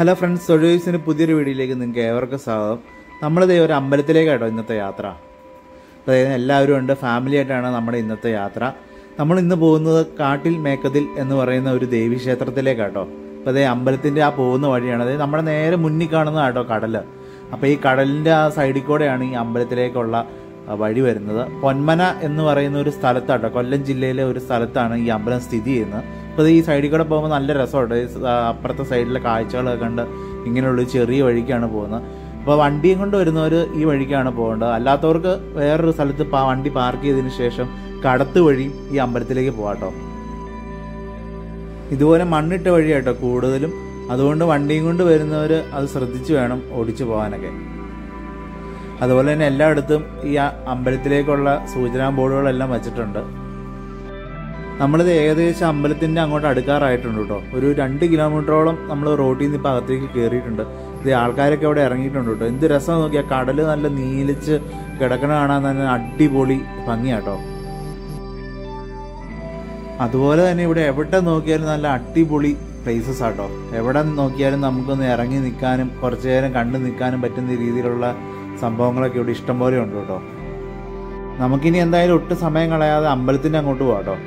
hello friends സൊല്യൂസിന് പുതിയൊരു വീഡിയോയിലേക്ക് നിങ്ങൾക്ക് ഏവർക്കും സ്വാഗതം നമ്മളിത് ഒരു അമ്പലത്തിലേക്കാട്ടോ ഇന്നത്തെ യാത്ര അതായത് എല്ലാവരും ഉണ്ട് ഫാമിലി ആയിട്ടാണ് നമ്മുടെ ഇന്നത്തെ യാത്ര നമ്മൾ ഇന്ന് പോകുന്നത് കാട്ടിൽ മേക്കതിൽ എന്ന് പറയുന്ന ഒരു ദേവി ക്ഷേത്രത്തിലേക്കാട്ടോ അപ്പോൾ അതേ അമ്പലത്തിൻ്റെ ആ പോകുന്ന വഴിയാണ് അതായത് നമ്മുടെ നേരെ മുന്നിൽ കാണുന്ന കേട്ടോ കടൽ അപ്പോൾ ഈ കടലിൻ്റെ ആ സൈഡിൽ കൂടെയാണ് ഈ അമ്പലത്തിലേക്കുള്ള ആ, വഴി വരുന്നത് പൊന്മന എന്ന് പറയുന്ന ഒരു സ്ഥലത്താട്ടോ കൊല്ലം ജില്ലയിലെ ഒരു സ്ഥലത്താണ് ഈ അമ്പലം സ്ഥിതി ചെയ്യുന്നത് അപ്പോൾ ഈ സൈഡിൽ കൂടെ പോകുമ്പോൾ നല്ല രസമുണ്ട് ഈ സ- ആ അപ്പുറത്തെ സൈഡിലെ കാഴ്ചകളൊക്കെ കണ്ട് ഇങ്ങനെയുള്ള ഒരു ചെറിയ വഴിക്കാണ് പോകുന്നത് അപ്പോൾ വണ്ടിയും കൊണ്ട് വരുന്നവർ ഈ വഴിക്കാണ് പോകേണ്ടത് അല്ലാത്തവർക്ക് വേറൊരു സ്ഥലത്ത് പാ- വണ്ടി പാർക്ക് ചെയ്തതിന് ശേഷം കടത്ത് വഴി ഈ അമ്പലത്തിലേക്ക് പോകാട്ടോ ഇതുപോലെ മണ്ണിട്ട വഴിയാട്ടോ കൂടുതലും അതുകൊണ്ട് വണ്ടിയും കൊണ്ട് വരുന്നവർ അത് ശ്രദ്ധിച്ച് വേണം ഓടിച്ചു പോകാനൊക്കെ അതുപോലെ തന്നെ എല്ലായിടത്തും ഈ ആ അമ്പലത്തിലേക്കുള്ള സൂചനാ ബോർഡുകളെല്ലാം വെച്ചിട്ടുണ്ട് നമ്മളിത് ഏകദേശം അമ്പലത്തിന്റെ അങ്ങോട്ട് അടുക്കാറായിട്ടുണ്ട് കേട്ടോ ഒരു രണ്ട് കിലോമീറ്ററോളം നമ്മൾ റോട്ടിൽ നിന്ന് ഇപ്പം അകത്തേക്ക് കയറിയിട്ടുണ്ട് ഇത് ആൾക്കാരൊക്കെ അവിടെ ഇറങ്ങിയിട്ടുണ്ട് കേട്ടോ എന്ത് രസം നോക്കിയാൽ കടല് നല്ല നീലിച്ച് കിടക്കണ കാണാൻ തന്നെ അടിപൊളി ഭംഗിയാട്ടോ അതുപോലെ തന്നെ ഇവിടെ എവിടെ നോക്കിയാലും നല്ല അടിപൊളി പ്ലേസസ് ആട്ടോ എവിടെ നോക്കിയാലും നമുക്കൊന്ന് ഇറങ്ങി നിൽക്കാനും കുറച്ചു നേരം കണ്ടു നിൽക്കാനും പറ്റുന്ന രീതിയിലുള്ള സംഭവങ്ങളൊക്കെ ഇവിടെ ഇഷ്ടംപോലെ ഉണ്ട് കേട്ടോ നമുക്കിനി എന്തായാലും ഒട്ടും സമയം കളയാതെ അമ്പലത്തിന്റെ അങ്ങോട്ട് പോകാം കേട്ടോ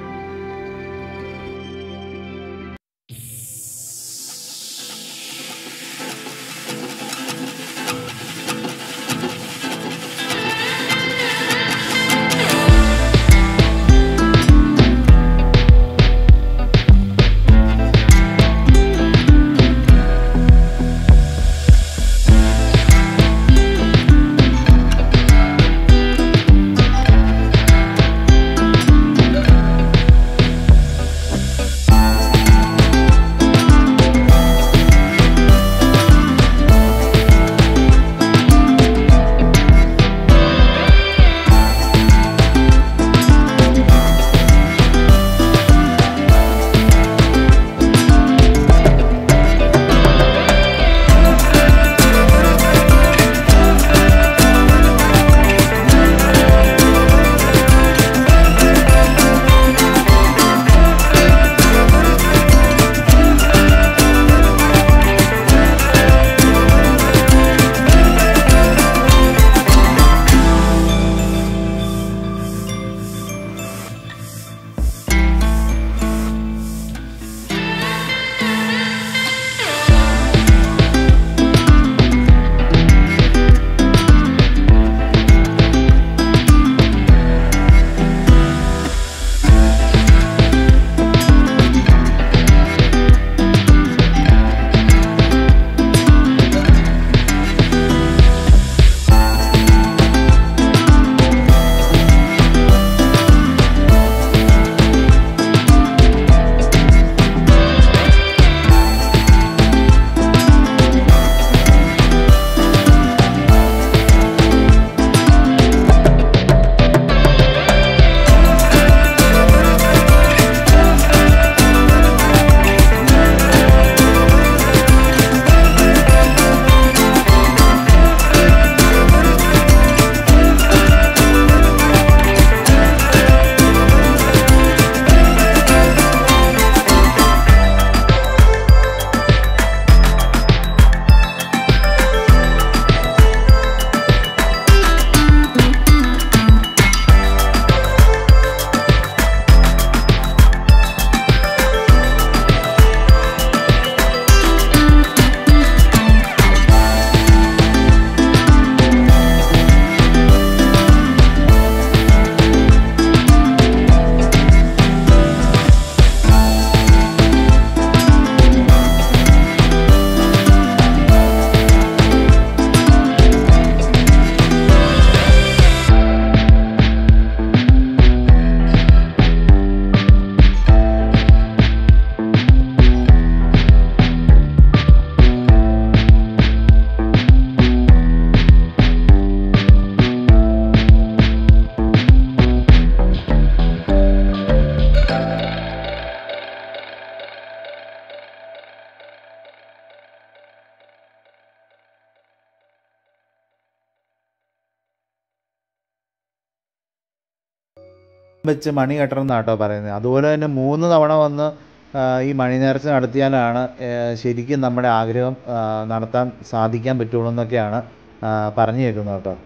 വെച്ച് മണി കെട്ടണം എന്നാട്ടോ പറയുന്നത് അതുപോലെ തന്നെ മൂന്ന് തവണ വന്ന് ആ, ഈ മണിനേർച്ച നടത്തിയാലാണ് ഏ, ശരിക്കും നമ്മുടെ ആഗ്രഹം ആ, നടത്താൻ സാധിക്കാൻ പറ്റുള്ളൂ എന്നൊക്കെയാണ് ആ, പറഞ്ഞു കേൾക്കുന്നത് കേട്ടോ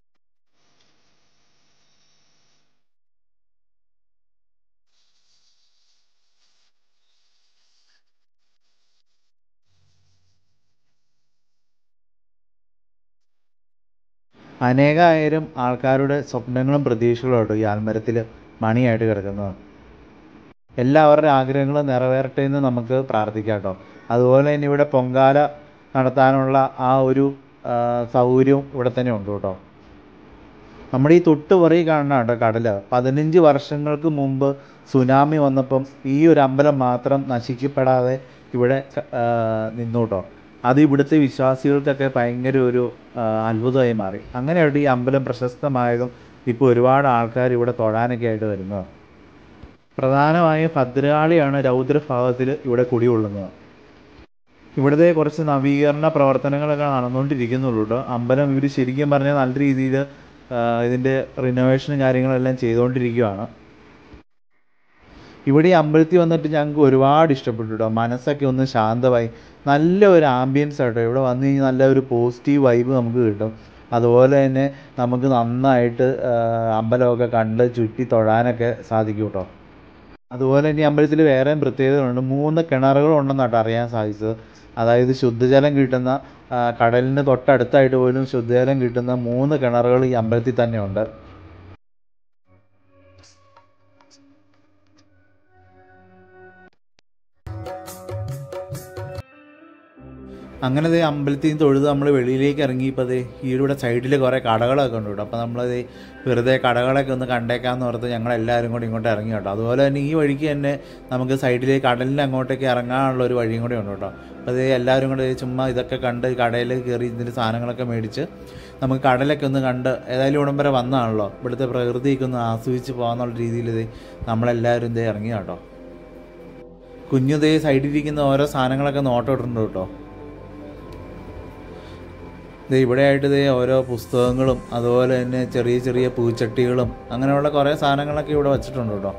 അനേകായിരം ആൾക്കാരുടെ സ്വപ്നങ്ങളും പ്രതീക്ഷകളും കേട്ടോ ഈ ആൽമരത്തിൽ മണിയായിട്ട് കിടക്കുന്നത് എല്ലാവരുടെ ആഗ്രഹങ്ങളും നിറവേറട്ടെ എന്ന് നമുക്ക് പ്രാർത്ഥിക്കാം കേട്ടോ അതുപോലെ തന്നെ ഇവിടെ പൊങ്കാല നടത്താനുള്ള ആ ഒരു ആ, സൗകര്യവും ഇവിടെ തന്നെ ഉണ്ട് കേട്ടോ നമ്മുടെ ഈ തൊട്ട് പുറകിൽ കാണുന്ന കേട്ടോ കടൽ പതിനഞ്ച് വർഷങ്ങൾക്ക് മുമ്പ് സുനാമി വന്നപ്പം ഈ ഒരു അമ്പലം മാത്രം നശിക്കപ്പെടാതെ ഇവിടെ ആ, നിന്നു കേട്ടോ അത് ഇവിടുത്തെ വിശ്വാസികൾക്കൊക്കെ ഭയങ്കര ഒരു ആ, അത്ഭുതമായി മാറി അങ്ങനെയാണ് ഈ അമ്പലം പ്രശസ്തമായതും ഇപ്പോൾ ഒരുപാട് ആൾക്കാർ ഇവിടെ തൊഴാനൊക്കെ ആയിട്ട് വരുന്നത് പ്രധാനമായും ഭദ്രകാളിയാണ് രൗദ്രഭാവത്തിൽ ഇവിടെ കുടികൊള്ളുന്നത് ഇവിടുത്തെ കുറച്ച് നവീകരണ പ്രവർത്തനങ്ങളൊക്കെ നടന്നുകൊണ്ടിരിക്കുന്നുള്ളൂ കേട്ടോ അമ്പലം ഇവർ ശരിക്കും പറഞ്ഞാൽ നല്ല രീതിയിൽ ഇതിൻ്റെ റിനോവേഷനും കാര്യങ്ങളെല്ലാം ചെയ്തുകൊണ്ടിരിക്കുകയാണ് ഇവിടെ ഈ അമ്പലത്തിൽ വന്നിട്ട് ഞങ്ങൾക്ക് ഒരുപാട് ഇഷ്ടപ്പെട്ടു കേട്ടോ മനസ്സൊക്കെ ഒന്ന് ശാന്തമായി നല്ല ഒരു ആംബിയൻസ് ആട്ടോ ഇവിടെ വന്നു കഴിഞ്ഞാൽ നല്ല ഒരു പോസിറ്റീവ് വൈബ് നമുക്ക് കിട്ടും അതുപോലെ തന്നെ നമുക്ക് നന്നായിട്ട് ആ, അമ്പലമൊക്കെ കണ്ട് ചുറ്റി തൊഴാനൊക്കെ സാധിക്കും കേട്ടോ അതുപോലെ തന്നെ ഈ അമ്പലത്തിൽ വേറെയും പ്രത്യേകതകളുണ്ട് മൂന്ന് കിണറുകളുണ്ടെന്നാട്ടോ അറിയാൻ സാധിച്ചത് അതായത് ശുദ്ധജലം കിട്ടുന്ന ആ, കടലിന് തൊട്ടടുത്തായിട്ട് പോലും ശുദ്ധജലം കിട്ടുന്ന മൂന്ന് കിണറുകൾ ഈ അമ്പലത്തിൽ തന്നെയുണ്ട് അങ്ങനെ ദേ അമ്പലത്തിൽ നിന്ന് തൊഴുത് നമ്മൾ വെളിയിലേക്ക് ഇറങ്ങിയപ്പോൾ ദേ ഈ ഇവിടെ സൈഡിൽ കുറേ കടകളൊക്കെ ഉണ്ട് കേട്ടോ അപ്പോൾ നമ്മളത് വെറുതെ കടകളൊക്കെ ഒന്ന് കണ്ടേക്കാമെന്ന് ഓർത്ത് ഞങ്ങൾ എല്ലാവരും കൂടി ഇങ്ങോട്ട് ഇറങ്ങി കേട്ടോ അതുപോലെ തന്നെ ഈ വഴിക്ക് തന്നെ നമുക്ക് സൈഡിലേക്ക് കടലിൻ്റെ അങ്ങോട്ടേക്ക് ഇറങ്ങാനുള്ള ഒരു വഴിയും കൂടി ഉണ്ട് കേട്ടോ അപ്പോൾ അത് എല്ലാവരും കൂടെ ചുമ്മാ ഇതൊക്കെ കണ്ട് കടയിൽ കയറി ഇതിൻ്റെ സാധനങ്ങളൊക്കെ മേടിച്ച് നമുക്ക് കടലൊക്കെ ഒന്ന് കണ്ട് ഏതായാലും ഇവിടം വരെ വന്നതാണല്ലോ ഇവിടുത്തെ പ്രകൃതിയൊക്കെ ഒന്ന് ആസ്വദിച്ച് പോകാന്നുള്ള രീതിയിൽ ഇത് നമ്മളെല്ലാവരും ഇതേ ഇറങ്ങി കേട്ടോ കുഞ്ഞു ദേ സൈഡിലിരിക്കുന്ന ഓരോ സാധനങ്ങളൊക്കെ നോട്ടം ഇട്ടിട്ടുണ്ട് കേട്ടോ ദേ ഇവിടെയായിട്ട് ദേ ഓരോ പുസ്തകങ്ങളും അതുപോലെ തന്നെ ചെറിയ ചെറിയ പൂച്ചട്ടികളും അങ്ങനെയുള്ള കുറേ സാധനങ്ങളൊക്കെ ഇവിടെ വെച്ചിട്ടുണ്ട് കേട്ടോ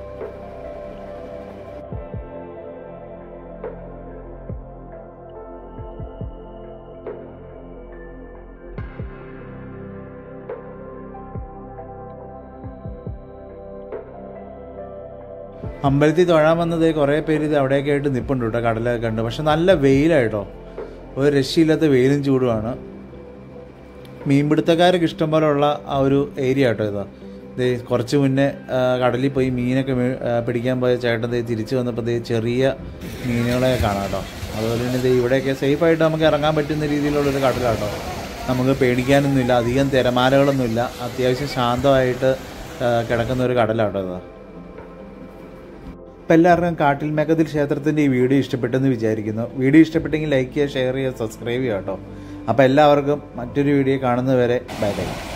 അമ്പലത്തിൽ തൊഴാൻ വന്നത് കുറേ പേര് ഇത് അവിടെയൊക്കെ ആയിട്ട് നിൽപ്പുണ്ട് കേട്ടോ കടലൊക്കെ കണ്ട് പക്ഷെ നല്ല വെയിലായിട്ടോ ഒരു രക്ഷയില്ലാത്ത വെയിലും ചൂടുമാണ് മീൻപിടുത്തക്കാർക്ക് ഇഷ്ടം പോലെയുള്ള ആ ഒരു ഏരിയ കേട്ടോ ഇത് ദേ കുറച്ച് മുന്നേ ആ, കടലിൽ പോയി മീനൊക്കെ മേ- ആ, പിടിക്കാൻ പോയ ചേട്ടൻ ദേ തിരിച്ചു വന്നപ്പോൾ ദേ ചെറിയ മീനുകളെ കാണാം കേട്ടോ അതുപോലെ തന്നെ ദേ ഇവിടെയൊക്കെ സേഫായിട്ട് നമുക്ക് ഇറങ്ങാൻ പറ്റുന്ന രീതിയിലുള്ളൊരു കടലാട്ടോ നമുക്ക് പേടിക്കാനൊന്നുമില്ല അധികം തിരമാലകളൊന്നുമില്ല അത്യാവശ്യം ശാന്തമായിട്ട് ആ, കിടക്കുന്ന ഒരു കടലാട്ടോ ഇത് അപ്പോൾ എല്ലാവർക്കും കാട്ടിൽ മേഘത്തിൽ ക്ഷേത്രത്തിൻ്റെ ഈ വീഡിയോ ഇഷ്ടപ്പെട്ടെന്ന് വിചാരിക്കുന്നു വീഡിയോ ഇഷ്ടപ്പെട്ടെങ്കിൽ ലൈക്ക് ചെയ്യുക ഷെയർ ചെയ്യുക സബ്സ്ക്രൈബ് ചെയ്യുക കേട്ടോ അപ്പോൾ എല്ലാവർക്കും മറ്റൊരു വീഡിയോ കാണുന്നവരെ ബൈ ബൈ